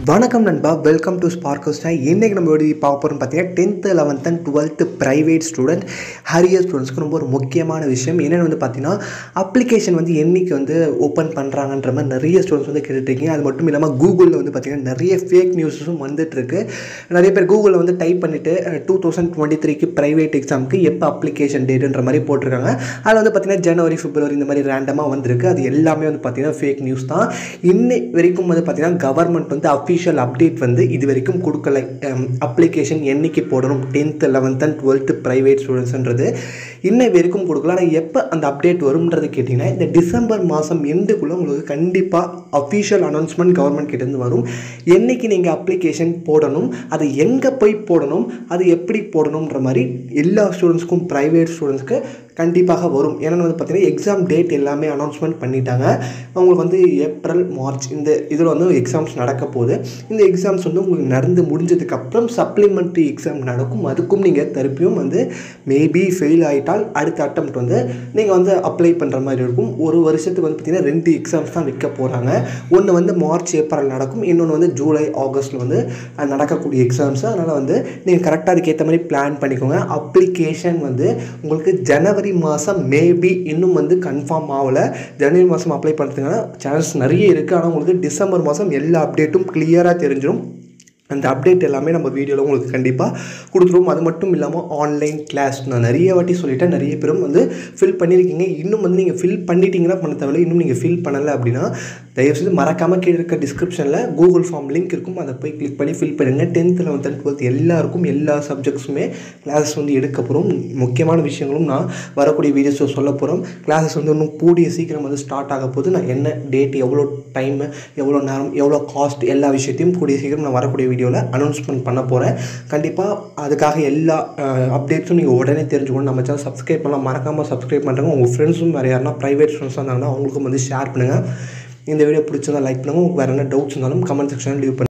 வணக்கம் நண்பா welcome to ஸ்பார்க்கோஸ்டா இன்றைக்கி நம்ம எப்படி பார்க்க போகிறோம் பார்த்தீங்கன்னா tenth eleventh and twelfth private student arrear ஸ்டூடெண்ட்ஸ்க்கு ரொம்ப ஒரு முக்கியமான விஷயம் என்னென்னு வந்து பார்த்தீங்கன்னா அப்ளிகேஷன் வந்து என்னைக்கு வந்து ஓப்பன் பண்ணுறாங்கன்ற மாதிரி நிறைய ஸ்டூடெண்ட்ஸ் வந்து கேட்டுட்ருக்கீங்க அது மட்டும் இல்லாமல் கூகுளில் வந்து பார்த்தீங்கன்னா நிறைய ஃபேக் நியூஸஸும் வந்துட்டுருக்கு நிறைய பேர் கூகுளில் வந்து டைப் பண்ணிவிட்டு டூ தௌசண்ட் டுவெண்ட்டி த்ரீக்கு ப்ரைவேட் எக்ஸாமுக்கு எப்போ அப்ளிகேஷன் டேட்டுன்ற மாதிரி போட்டிருக்காங்க அதில் வந்து பார்த்தீங்கன்னா ஜனவரி பிப்ரவரி இந்த மாதிரி ரேண்டமாக வந்திருக்கு அது எல்லாமே வந்து பார்த்தீங்கன்னா ஃபேக் நியூஸ் தான் இன்னை வரைக்கும் வந்து பார்த்தீங்கன்னா கவர்மெண்ட் வந்து அஃபிஷியல் அப்டேட் வந்து இது வரைக்கும் கொடுக்கல அப்ளிகேஷன் என்னைக்கு போடணும் tenth eleventh and twelfth private ஸ்டூடெண்ட்ஸ்ன்றது இன்னை வரைக்கும் கொடுக்கல ஆனால் எப்போ அந்த அப்டேட் வரும்ன்றது கேட்டிங்கன்னா இந்த டிசம்பர் மாதம் எண்டுக்குள்ளே உங்களுக்கு கண்டிப்பாக அஃபிஷியல் அனௌன்ஸ்மெண்ட் கவர்மெண்ட் கிட்டேருந்து வரும் என்னைக்கு நீங்கள் அப்ளிகேஷன் போடணும் அது எங்கே போய் போடணும் அது எப்படி போடணுன்ற மாதிரி எல்லா ஸ்டூடெண்ட்ஸ்க்கும் ப்ரைவேட் ஸ்டூடெண்ட்ஸ்க்கு கண்டிப்பாக வரும் ஏன்னா வந்து பார்த்தீங்கன்னா எக்ஸாம் டேட் எல்லாமே அனௌன்ஸ்மெண்ட் பண்ணிட்டாங்க அவங்களுக்கு வந்து ஏப்ரல் மார்ச் இந்த இதில் வந்து எக்ஸாம்ஸ் நடக்க போகுது இந்த எக்ஸாம்ஸ் வந்து உங்களுக்கு நடந்து முடிஞ்சதுக்கப்புறம் சப்ளிமெண்ட்ரி எக்ஸாம் நடக்கும் அதுக்கும் நீங்கள் திருப்பியும் வந்து மேபி ஃபெயில் ஆகிட்டால் அடுத்த அட்டம் வந்து நீங்கள் வந்து அப்ளை பண்ணுற மாதிரி இருக்கும் ஒரு வருஷத்துக்கு வந்து பார்த்திங்கன்னா ரெண்டு எக்ஸாம்ஸ் தான் வைக்க போகிறாங்க ஒன்று வந்து மார்ச் ஏப்ரல் நடக்கும் இன்னொன்று வந்து ஜூலை ஆகஸ்ட்டில் வந்து நடக்கக்கூடிய எக்ஸாம்ஸ் அதனால் வந்து நீங்கள் கரெக்டாக அதுக்கேற்ற மாதிரி பிளான் பண்ணிக்கோங்க அப்ளிகேஷன் வந்து உங்களுக்கு ஜனவரி மாதம் மேபி இன்னும் வந்து கன்ஃபார்ம் ஆகலை ஜனவரி மாதம் அப்ளை பண்ணுறதுக்கான சான்ஸ் நிறைய இருக்குது ஆனால் உங்களுக்கு டிசம்பர் மாதம் எல்லா அப்டேட்டும் கிளியராக தெரிஞ்சிடும் அந்த அப்டேட் எல்லாமே நம்ம வீடியோவில் உங்களுக்கு கண்டிப்பாக கொடுத்துருவோம் அது மட்டும் இல்லாமல் ஆன்லைன் கிளாஸ் நான் நிறைய வாட்டி சொல்லிட்டேன் நிறைய பேரும் வந்து ஃபில் பண்ணியிருக்கீங்க இன்னும் வந்து நீங்கள் ஃபில் பண்ணிட்டீங்கன்னா பண்ண தேவையில்லை இன்னும் நீங்கள் ஃபில் பண்ணலை அப்படின்னா தயவுசெய்து மறக்காமல் கீழே இருக்க டிஸ்கிரிப்ஷனில் கூகுள் ஃபார்ம் லிங்க் இருக்கும் அதை போய் கிளிக் பண்ணி ஃபில் பண்ணுங்க டென்த்து லெவன்த் அண்ட் டுவெல்த் எல்லாருக்கும் எல்லா சப்ஜெக்ட்ஸுமே கிளாஸஸ் வந்து எடுக்க போகிறோம் முக்கியமான விஷயங்களும் நான் வரக்கூடிய வீடியோஸில் சொல்ல போகிறோம் கிளாஸஸ் வந்து இன்னும் கூடிய சீக்கிரம் வந்து ஸ்டார்ட் ஆக போகுது நான் என்ன டேட் எவ்வளோ டைமு எவ்வளோ நேரம் எவ்வளோ காஸ்ட் எல்லா விஷயத்தையும் கூடிய சீக்கிரம் நான் வரக்கூடிய வீடியோவில் அனௌன்ஸ்மெண்ட் பண்ண போகிறேன் கண்டிப்பாக அதுக்காக எல்லா அப்டேட்ஸும் நீங்கள் உடனே தெரிஞ்சுக்கணும் நம்ம சேனல் சப்ஸ்கிரைப் பண்ணலாம் மறக்காமல் சப்ஸ்கிரைப் பண்ணுறவங்க உங்கள் ஃப்ரெண்ட்ஸும் வேறு யாருன்னா ப்ரைவேட் ஃப்ரெண்ட்ஸ் இருந்தாங்கன்னா அவங்களுக்கும் வந்து ஷேர் பண்ணுங்கள் இந்த வீடியோ பிடிச்சதா லைக் பண்ணுங்கள் உங்களுக்கு வேறு என்ன டவுட்ஸ் இருந்தாலும் கமெண்ட் செக்ஷனில் லீவ் பண்ணுங்கள்